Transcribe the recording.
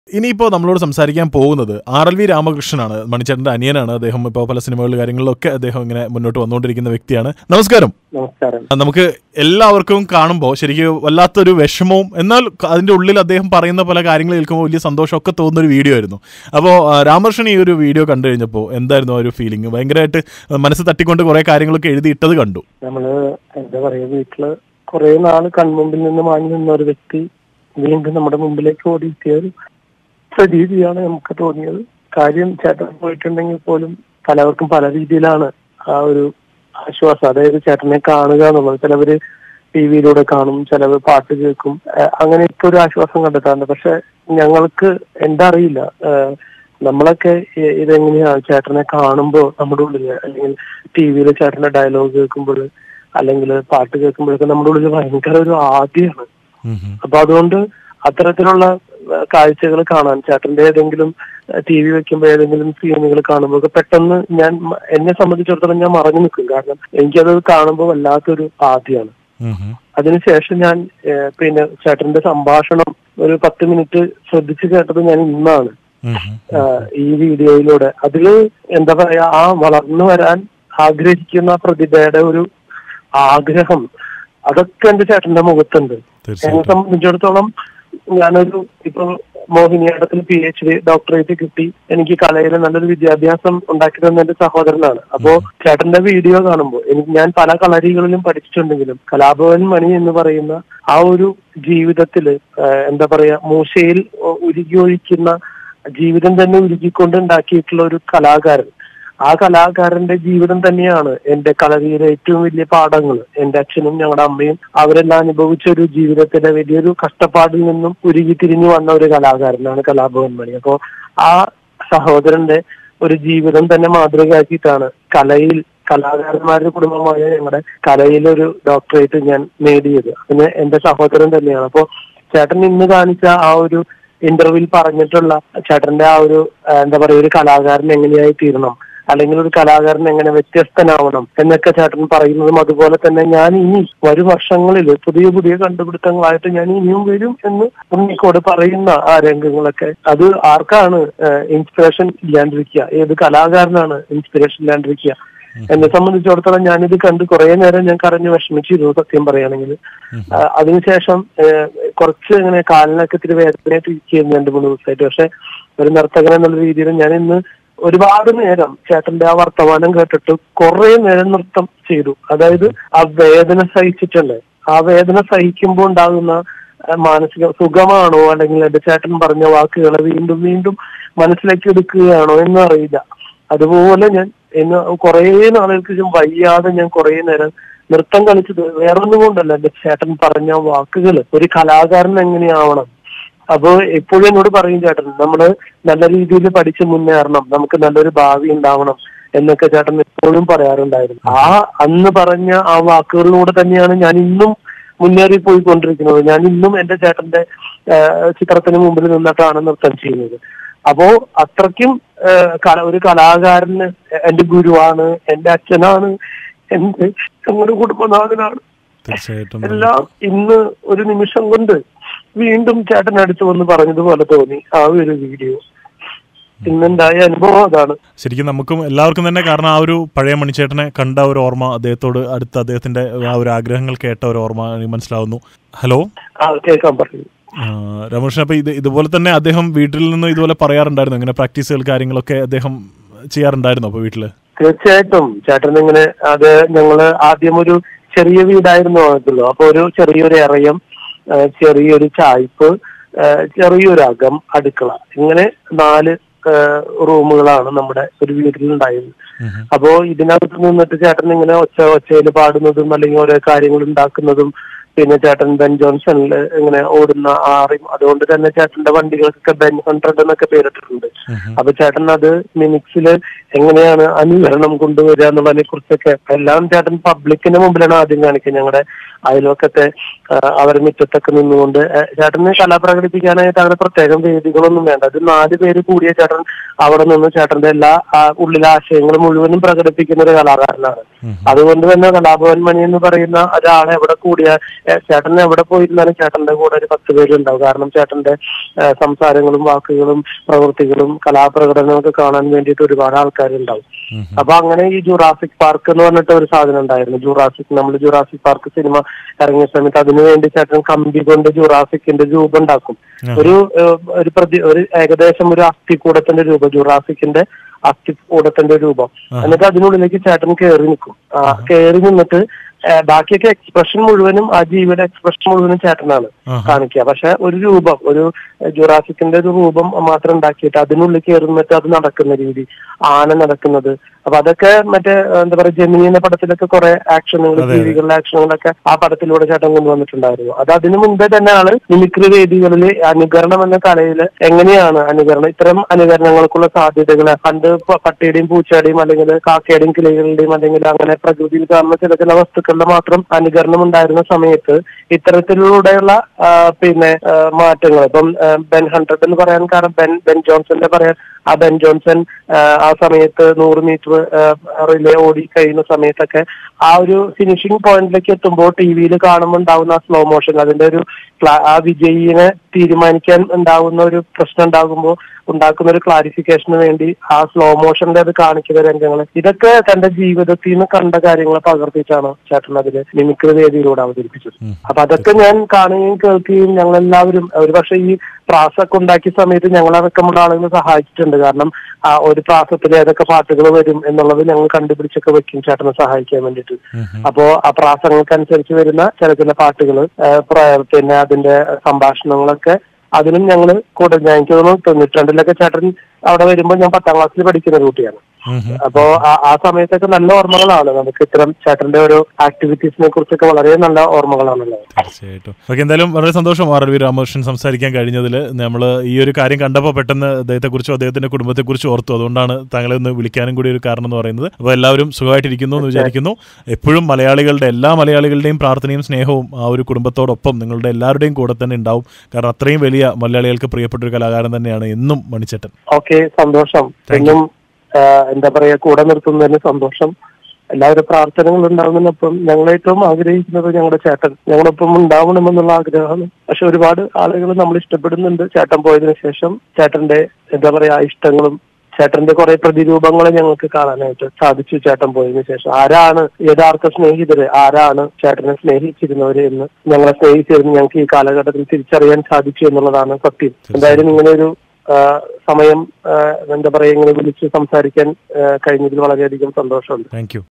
ഇനിയിപ്പോൾ നമ്മളോട് സംസാരിക്കാൻ പോകുന്നത് ആർ എൽ വി രാമകൃഷ്ണനാണ് മണിച്ചേട്ടന്റെ അനിയനാണ് അദ്ദേഹം ഇപ്പോൾ പല സിനിമകളിൽ കാര്യങ്ങളിലൊക്കെ അദ്ദേഹം ഇങ്ങനെ മുന്നോട്ട് വന്നുകൊണ്ടിരിക്കുന്ന വ്യക്തിയാണ് നമസ്കാരം നമസ്കാരം നമുക്ക് എല്ലാവർക്കും കാണുമ്പോൾ ശരിക്കും വല്ലാത്തൊരു വിഷമവും എന്നാൽ അതിന്റെ ഉള്ളിൽ അദ്ദേഹം പറയുന്ന പല കാര്യങ്ങൾ കേൾക്കുമ്പോൾ വലിയ സന്തോഷമൊക്കെ തോന്നുന്ന ഒരു വീഡിയോ ആയിരുന്നു അപ്പോൾ രാമകൃഷ്ണൻ ഈ ഒരു വീഡിയോ കണ്ടു കഴിഞ്ഞപ്പോൾ എന്തായിരുന്നു ആ ഒരു ഫീലിംഗ് ഭയങ്കരമായിട്ട് മനസ്സ് തട്ടിക്കൊണ്ട് കുറെ കാര്യങ്ങളൊക്കെ എഴുതിയിട്ടത് കണ്ടു നമ്മള് എന്താ പറയാ വീട്ടില് കുറെ നാള് കൺമുമ്പിൽ നിന്ന് മാഞ്ഞു നിന്ന ഒരു വ്യക്തി വീണ്ടും നമ്മുടെ മുമ്പിലേക്ക് ഓടിയെത്തിയ ഒരു പ്രതീതിയാണ് നമുക്ക് തോന്നിയത് കാര്യം ചേട്ടൻ പോയിട്ടുണ്ടെങ്കിൽ പോലും പലവർക്കും പല രീതിയിലാണ് ആ ഒരു ആശ്വാസം അതായത് ചേട്ടനെ കാണുക എന്നുള്ളത് ചിലവര് ടി വിയിലൂടെ കാണും ചിലവർ പാട്ട് കേൾക്കും ഏഹ് അങ്ങനെയൊക്കെ ഒരു ആശ്വാസം കണ്ടെത്താറുണ്ട് പക്ഷെ ഞങ്ങൾക്ക് എന്താ അറിയില്ല ഏഹ് നമ്മളൊക്കെ ഇ- ഇതെങ്ങനെയാണ് ചേട്ടനെ കാണുമ്പോൾ നമ്മുടെ ഉള്ളില് അല്ലെങ്കിൽ ടി വിയിൽ ചേട്ടന്റെ ഡയലോഗ് കേൾക്കുമ്പോൾ അല്ലെങ്കിൽ പാട്ട് കേൾക്കുമ്പോഴൊക്കെ നമ്മുടെ ഉള്ളിൽ ഭയങ്കര ഒരു ആദ്യമാണ് അപ്പൊ അതുകൊണ്ട് അത്തരത്തിലുള്ള കാഴ്ചകൾ കാണാൻ ചേട്ടന്റെ ഏതെങ്കിലും ടി വി വെക്കുമ്പോൾ ഏതെങ്കിലും സീനുകൾ കാണുമ്പോൾ ഒക്കെ പെട്ടെന്ന് ഞാൻ മ- എന്നെ സംബന്ധിച്ചിടത്തോളം ഞാൻ മറഞ്ഞു നിൽക്കും കാരണം എനിക്കത് കാണുമ്പോൾ വല്ലാത്തൊരു ആദ്യമാണ് അതിനുശേഷം ഞാൻ ഏഹ്, പിന്നെ ചേട്ടന്റെ സംഭാഷണം ഒരു പത്ത് മിനിറ്റ് ശ്രദ്ധിച്ചു കേട്ടത് ഞാൻ ഇന്നാണ് ആഹ് ഈ വീഡിയോയിലൂടെ അതില് എന്താ പറയാ ആ വളർന്നു വരാൻ ആഗ്രഹിക്കുന്ന പ്രതിഭയുടെ ഒരു ആഗ്രഹം അതൊക്കെ എന്റെ ചേട്ടന്റെ മുഖത്തുണ്ട് എന്നെ തീർച്ചയായിട്ടും സംബന്ധിച്ചിടത്തോളം ഞാനൊരു ഇപ്പൊ മോഹിനിയാട്ടത്തിൽ പി എച്ച് ഡി ഡോക്ടറേറ്റ് കിട്ടി എനിക്ക് കലയിൽ നല്ലൊരു വിദ്യാഭ്യാസം ഉണ്ടാക്കി തന്ന എന്റെ സഹോദരനാണ് അപ്പോ ചേട്ടന്റെ വീഡിയോ കാണുമ്പോൾ എനിക്ക് ഞാൻ പല കളരികളിലും പഠിച്ചിട്ടുണ്ടെങ്കിലും കലാഭവൻ മണി എന്ന് പറയുന്ന ആ ഒരു ജീവിതത്തില് ആഹ് എന്താ പറയാ മൂശയിൽ ഉരുകി ഒഴിക്കുന്ന ജീവിതം തന്നെ ഉരുകിക്കൊണ്ട് ഉണ്ടാക്കിയിട്ടുള്ള ഒരു കലാകാരൻ ആ കലാകാരന്റെ ജീവിതം തന്നെയാണ് എന്റെ കളരിയിലെ ഏറ്റവും വലിയ പാഠങ്ങൾ എന്റെ അച്ഛനും ഞങ്ങളുടെ അമ്മയും അവരെല്ലാം അനുഭവിച്ച ഒരു ജീവിതത്തിന്റെ വലിയൊരു കഷ്ടപ്പാടിൽ നിന്നും ഉരുകി തിരിഞ്ഞു വന്ന ഒരു കലാകാരനാണ് കലാഭവൻ മണി അപ്പോ ആ സഹോദരന്റെ ഒരു ജീവിതം തന്നെ മാതൃകയാക്കിയിട്ടാണ് കലയിൽ കലാകാരന്മാരുടെ കുടുംബമായ ഞങ്ങളുടെ കലയിലൊരു ഡോക്ടറേറ്റ് ഞാൻ നേടിയത് അതിന് എന്റെ സഹോദരൻ തന്നെയാണ് അപ്പോ ചേട്ടൻ ഇന്ന് കാണിച്ച ആ ഒരു ഇന്റർവ്യൂവിൽ പറഞ്ഞിട്ടുള്ള ചേട്ടന്റെ ആ ഒരു ആ, എന്താ പറയുക ഒരു കലാകാരൻ എങ്ങനെയായി തീരണം അല്ലെങ്കിൽ ഒരു കലാകാരൻ എങ്ങനെ വ്യത്യസ്തനാവണം എന്നൊക്കെ ചേട്ടൻ പറയുന്നതും അതുപോലെ തന്നെ ഞാൻ ഇനി വരും വർഷങ്ങളിൽ പുതിയ പുതിയ കണ്ടുപിടുത്തങ്ങളായിട്ട് ഞാൻ ഇനിയും വരും എന്ന് ഉണ്ണിക്കോട് പറയുന്ന ആ രംഗങ്ങളൊക്കെ അത് ആർക്കാണ് ഇൻസ്പിറേഷൻ ഇല്ലാണ്ടിരിക്കുക ഏത് കലാകാരനാണ് ഇൻസ്പിറേഷൻ ഇല്ലാണ്ടിരിക്കുക എന്നെ സംബന്ധിച്ചിടത്തോളം ഞാനിത് കണ്ട് കുറെ നേരം ഞാൻ കരഞ്ഞു വിഷമിച്ചിരുന്നു സത്യം പറയുകയാണെങ്കിൽ ആ, അതിനുശേഷം ഏഹ്, കുറച്ച് ഇങ്ങനെ കാലിനൊക്കെ ഇത്തിരി വേദനയായിട്ട് ഇരിക്കുന്നു രണ്ട് മൂന്ന് ദിവസമായിട്ട് പക്ഷെ ഒരു നർത്തകൻ എന്നുള്ള രീതിയിൽ ഞാൻ ഇന്ന് ഒരുപാട് നേരം ചേട്ടന്റെ ആ വർത്തമാനം കേട്ടിട്ട് കുറെ നേരം നൃത്തം ചെയ്തു അതായത് ആ വേദന സഹിച്ചിട്ടുണ്ട് ആ വേദന സഹിക്കുമ്പോൾ ഉണ്ടാകുന്ന ആ, മാനസിക സുഖമാണോ അല്ലെങ്കിൽ എന്റെ ചേട്ടൻ പറഞ്ഞ വാക്കുകളെ വീണ്ടും വീണ്ടും മനസ്സിലേക്ക് എടുക്കുകയാണോ എന്ന് അറിയില്ല അതുപോലെ ഞാൻ ഇന്ന് കുറെ നാളുകൾക്ക് ശേഷം വയ്യാതെ ഞാൻ കുറെ നേരം നൃത്തം കളിച്ചത് വേറൊന്നും കൊണ്ടല്ല എന്റെ ചേട്ടൻ പറഞ്ഞ വാക്കുകൾ ഒരു കലാകാരൻ എങ്ങനെയാവണം അപ്പോ എപ്പോഴും എന്നോട് പറയും ചേട്ടൻ നമ്മള് നല്ല രീതിയിൽ പഠിച്ച് മുന്നേറണം നമുക്ക് നല്ലൊരു ഭാവി ഉണ്ടാവണം എന്നൊക്കെ ചേട്ടൻ എപ്പോഴും പറയാറുണ്ടായിരുന്നു ആ അന്ന് പറഞ്ഞ ആ വാക്കുകളിലൂടെ തന്നെയാണ് ഞാൻ ഇന്നും മുന്നേറി പോയിക്കൊണ്ടിരിക്കുന്നത് ഞാൻ ഇന്നും എന്റെ ചേട്ടന്റെ ആ, ചിത്രത്തിന് മുമ്പിൽ നിന്നിട്ടാണ് നൃത്തം ചെയ്യുന്നത് അപ്പോ അത്രയ്ക്കും ആ, കല- ഒരു കലാകാരന് എന്റെ ഗുരുവാണ് എന്റെ അച്ഛനാണ് എന്റെ ഞങ്ങളുടെ കുടുംബനാഥനാണ് തീർച്ചയായിട്ടും എല്ലാം ഇന്ന് ഒരു നിമിഷം കൊണ്ട് വീണ്ടും ചേട്ടൻ അടുത്ത് വന്ന് പറഞ്ഞതുപോലെ തോന്നി ആ ഒരു വീഡിയോ ഇന്നുണ്ടായ അനുഭവം അതാണ് ശരിക്കും നമുക്കും എല്ലാവർക്കും തന്നെ കാരണം ആ ഒരു പഴയ മണിച്ചേട്ടനെ കണ്ട ഒരു ഓർമ്മ അദ്ദേഹത്തോട് അടുത്ത അദ്ദേഹത്തിന്റെ ആ ഒരു ആഗ്രഹങ്ങൾ കേട്ട ഒരു ഓർമ്മ എനിക്ക് മനസ്സിലാവുന്നു ഹലോ ആ കേൾക്കാൻ പറഞ്ഞു ആ, രമേശൻ അപ്പൊ ഇത് ഇതുപോലെ തന്നെ അദ്ദേഹം വീട്ടിൽ നിന്ന് ഇതുപോലെ പറയാറുണ്ടായിരുന്നു ഇങ്ങനെ പ്രാക്ടീസുകൾ കാര്യങ്ങളൊക്കെ അദ്ദേഹം ചെയ്യാറുണ്ടായിരുന്നു അപ്പൊ വീട്ടില് തീർച്ചയായിട്ടും ചേട്ടൻ ഇങ്ങനെ അത് ഞങ്ങള് ആദ്യം ഒരു ചെറിയ വീടായിരുന്നു ആണല്ലോ അപ്പൊ ഒരു ചെറിയൊരു ഇറയം ആ, ചെറിയൊരു ചായ്പ് ആ, ചെറിയൊരു അകം അടുക്കള ഇങ്ങനെ നാല് ആ, റൂമുകളാണ് നമ്മുടെ ഒരു വീട്ടിലുണ്ടായിരുന്നത് അപ്പോ ഇതിനകത്ത് നിന്നിട്ട് ചേട്ടൻ ഇങ്ങനെ ഒച്ച ഒച്ചയിൽ പാടുന്നതും അല്ലെങ്കിൽ ഓരോ കാര്യങ്ങൾ ഉണ്ടാക്കുന്നതും പിന്നെ ചേട്ടൻ ബെൻ ജോൺസണിൽ ഇങ്ങനെ ഓടുന്ന ആറിയും അതുകൊണ്ട് തന്നെ ചേട്ടന്റെ വണ്ടികൾക്കൊക്കെ ബെൻ ഹൺഡ്രഡ് എന്നൊക്കെ പേരിട്ടിട്ടുണ്ട് അപ്പൊ ചേട്ടൻ അത് മിനിക്സില് എങ്ങനെയാണ് അനുകരണം കൊണ്ടുവരിക എന്നുള്ളതിനെ കുറിച്ചൊക്കെ എല്ലാം ചേട്ടൻ പബ്ലിക്കിന്റെ മുമ്പിലാണ് ആദ്യം കാണിക്കുക ഞങ്ങളുടെ അയൽവക്കത്തെ ആ, അവരെ മുറ്റത്തൊക്കെ നിന്നുകൊണ്ട് ആ, ചേട്ടന് കല പ്രകടിപ്പിക്കാനായിട്ട് അങ്ങനെ പ്രത്യേകം വേദികളൊന്നും വേണ്ട അത് നാല് പേര് കൂടിയ ചേട്ടൻ അവിടെ നിന്ന് ചേട്ടന്റെ എല്ലാ ആ, ഉള്ളിലെ ആശയങ്ങളും മുഴുവനും പ്രകടിപ്പിക്കുന്ന ഒരു കലാകാരനാണ് അതുകൊണ്ട് തന്നെ കലാഭവൻ മണി എന്ന് പറയുന്ന ഒരാളെ എവിടെ കൂടിയ ഏ, ചേട്ടൻ എവിടെ പോയിരുന്നാലും ചേട്ടന്റെ കൂടെ ഒരു പത്ത് പേരുണ്ടാവും കാരണം ചേട്ടന്റെ ഏ, സംസാരങ്ങളും വാക്കുകളും പ്രവൃത്തികളും കലാപ്രകടനവും ഒക്കെ കാണാൻ വേണ്ടിയിട്ട് ഒരുപാട് ആൾക്കാരുണ്ടാവും അപ്പൊ അങ്ങനെ ഈ ജുറാസിക് പാർക്ക് എന്ന് പറഞ്ഞിട്ട് ഒരു സാധനം ഉണ്ടായിരുന്നു ജുറാസിക് നമ്മൾ ജുറാസിക് പാർക്ക് സിനിമ ഇറങ്ങിയ സമയത്ത് അതിനു വേണ്ടി ചേട്ടൻ കമ്പി കൊണ്ട് ജുറാസിക്കിന്റെ രൂപം ഉണ്ടാക്കും ഒരു ഏഹ്, ഒരു പ്രതി ഒരു ഏകദേശം ഒരു അസ്ഥികൂടത്തിന്റെ രൂപം ജുറാസിക്കിന്റെ അസ്ഥികൂടത്തിന്റെ രൂപം എന്നിട്ട് അതിനുള്ളിലേക്ക് ചേട്ടൻ കയറി നിൽക്കും ആ കയറി നിന്നിട്ട് ഏഹ്, ബാക്കിയൊക്കെ എക്സ്പ്രഷൻ മുഴുവനും ആ ജീവിയുടെ എക്സ്പ്രഷൻ മുഴുവനും ചേട്ടനാണ് കാണിക്കുക പക്ഷെ ഒരു രൂപം ഒരു ജുറാസിക്കിന്റെ ഒരു രൂപം മാത്രം ഉണ്ടാക്കിയിട്ട് അതിനുള്ളിൽ കയറുന്നിട്ട് അത് നടക്കുന്ന രീതി ആന നടക്കുന്നത് അപ്പൊ അതൊക്കെ മറ്റേ ഏഹ്, എന്താ പറയാ ജെമിനി എന്ന പടത്തിലൊക്കെ കുറെ ആക്ഷനുകൾ ജീവികളുടെ ആക്ഷനുകളൊക്കെ ആ പടത്തിലൂടെ ചേട്ടൻ കൊണ്ടുവന്നിട്ടുണ്ടായിരുന്നു അത് അതിനു മുൻപേ തന്നെ ആള് മിമിക്രി വേദികളിൽ അനുകരണം എന്ന കലയിൽ എങ്ങനെയാണ് അനുകരണം ഇത്തരം അനുകരണങ്ങൾക്കുള്ള സാധ്യതകൾ പണ്ട് പ- പട്ടിയുടെയും പൂച്ചയുടെയും അല്ലെങ്കിൽ കാക്കയുടെയും കിളികളുടെയും അല്ലെങ്കിൽ അങ്ങനെ പ്രകൃതിയിൽ കാണുന്ന ചില ചില വസ്തുക്കളുടെ മാത്രം അനുകരണം ഉണ്ടായിരുന്ന സമയത്ത് ഇത്തരത്തിലൂടെയുള്ള ആ, പിന്നെ ആ, മാറ്റങ്ങൾ ഇപ്പം ആ, ബെൻ ഹൺഡ്രഡ് എന്ന് പറയാൻ കാരണം ബെൻ ബെൻ ജോൺസന്റെ പറയാൻ ആ ബെൻ ജോൺസൺ ആ, ആ സമയത്ത് നൂറ് മീറ്റർ റിലേ ഓടി കഴിയുന്ന സമയത്തൊക്കെ ആ ഒരു ഫിനിഷിംഗ് പോയിന്റിലേക്ക് എത്തുമ്പോൾ ടി വിയിൽ കാണുമ്പോൾ ഉണ്ടാവുന്ന ആ സ്ലോ മോഷൻ അതിന്റെ ഒരു ക്ലാ- ആ വിജയിനെ തീരുമാനിക്കാൻ ഉണ്ടാവുന്ന ഒരു പ്രശ്നം ഉണ്ടാകുമ്പോൾ ഉണ്ടാക്കുന്ന ഒരു ക്ലാരിഫിക്കേഷന് വേണ്ടി ആ സ്ലോ മോഷന്റെ അത് കാണിക്കുന്ന രംഗങ്ങൾ ഇതൊക്കെ തന്റെ ജീവിതത്തിൽ നിന്ന് കണ്ട കാര്യങ്ങൾ പകർത്തിച്ചാണ് ചേട്ടൻ അതില് മിമിക്രി വേദിയിലൂടെ അവതരിപ്പിച്ചത് അപ്പൊ അതൊക്കെ ഞാൻ കാണുകയും കേൾക്കുകയും ഞങ്ങൾ എല്ലാവരും ഒരുപക്ഷെ ഈ പ്രാസൊക്കെ ഉണ്ടാക്കിയ സമയത്ത് ഞങ്ങളടക്കമുള്ള ആളുകൾ സഹായിച്ചിട്ടുണ്ട് കാരണം ആ ഒരു പ്രാസത്തിൽ ഏതൊക്കെ പാട്ടുകൾ വരും എന്നുള്ളത് ഞങ്ങൾ കണ്ടുപിടിച്ചൊക്കെ വെക്കും ചേട്ടനെ സഹായിക്കാൻ വേണ്ടിയിട്ട് അപ്പോ ആ പ്രാസങ്ങൾക്കനുസരിച്ച് വരുന്ന ചില ചില പാട്ടുകൾ പിന്നെ അതിന്റെ സംഭാഷണങ്ങളൊക്കെ അതിനും ഞങ്ങൾ കൂടെ ഞാൻ എനിക്ക് തോന്നുന്നു തൊണ്ണൂറ്റി രണ്ടിലൊക്കെ ചേട്ടൻ അവിടെ വരുമ്പോൾ ഞാൻ പത്താം ക്ലാസ്സിൽ പഠിക്കുന്ന ഒരു കുട്ടിയാണ് അപ്പോ ആ- ആ സമയത്തൊക്കെ നല്ല ഓർമ്മകളാണ് നമുക്ക് ഇത്തരം ചേട്ടന്റെ ഓരോ ആക്ടിവിറ്റീസിനെ കുറിച്ചൊക്കെ വളരെ നല്ല ഓർമ്മകളാണുള്ളത് തീർച്ചയായിട്ടും ഓക്കെ എന്തായാലും വളരെ സന്തോഷം ആർ എൽ വി രാമകൃഷ്ണൻ സംസാരിക്കാൻ കഴിഞ്ഞതിൽ നമ്മൾ ഈ ഒരു കാര്യം കണ്ടപ്പോൾ പെട്ടെന്ന് അദ്ദേഹത്തെക്കുറിച്ചും അദ്ദേഹത്തിന്റെ കുടുംബത്തെക്കുറിച്ചും ഓർത്തു അതുകൊണ്ടാണ് താങ്കളെ ഒന്ന് വിളിക്കാനും കൂടി ഒരു കാരണം എന്ന് പറയുന്നത് അപ്പോൾ എല്ലാവരും സുഖമായിട്ടിരിക്കുന്നു എന്ന് വിചാരിക്കുന്നു എപ്പോഴും മലയാളികളുടെ എല്ലാ മലയാളികളുടെയും പ്രാർത്ഥനയും സ്നേഹവും ആ ഒരു കുടുംബത്തോടൊപ്പം നിങ്ങളുടെ എല്ലാവരുടെയും കൂടെ തന്നെ ഉണ്ടാവും കാരണം അത്രയും വലിയ മലയാളികൾക്ക് പ്രിയപ്പെട്ട ഒരു കലാകാരൻ തന്നെയാണ് എന്നും മണിച്ചേട്ടൻ ഓക്കെ സന്തോഷം എന്നും ആ, എന്താ പറയാ കൂടെ നിർത്തുന്നതിന് സന്തോഷം എല്ലാവരും പ്രാർത്ഥനകൾ ഉണ്ടാവുന്നതിനൊപ്പം ഞങ്ങൾ ഏറ്റവും ആഗ്രഹിക്കുന്നത് ഞങ്ങളുടെ ചേട്ടൻ ഞങ്ങളൊപ്പം ഉണ്ടാവണമെന്നുള്ള ആഗ്രഹമാണ് പക്ഷെ ഒരുപാട് ആളുകൾ നമ്മൾ ഇഷ്ടപ്പെടുന്നുണ്ട് ചേട്ടൻ പോയതിനു ശേഷം ചേട്ടന്റെ എന്താ പറയാ ഇഷ്ടങ്ങളും ചേട്ടന്റെ കുറെ പ്രതിരൂപങ്ങൾ ഞങ്ങൾക്ക് കാണാനായിട്ട് സാധിച്ചു ചേട്ടൻ പോയതിനു ശേഷം ആരാണ് യഥാർത്ഥ സ്നേഹിതര് ആരാണ് ചേട്ടനെ സ്നേഹിച്ചിരുന്നവര് എന്ന് ഞങ്ങളെ സ്നേഹിച്ചിരുന്ന് ഞങ്ങൾക്ക് ഈ കാലഘട്ടത്തിൽ തിരിച്ചറിയാൻ സാധിച്ചു എന്നുള്ളതാണ് സത്യം എന്തായാലും ഇങ്ങനെ ഒരു ആ, സമയം ആ, എന്താ പറയാ ഇങ്ങനെ വിളിച്ച് സംസാരിക്കാൻ ആ, കഴിഞ്ഞതിൽ വളരെയധികം സന്തോഷമുണ്ട് താങ്ക് യു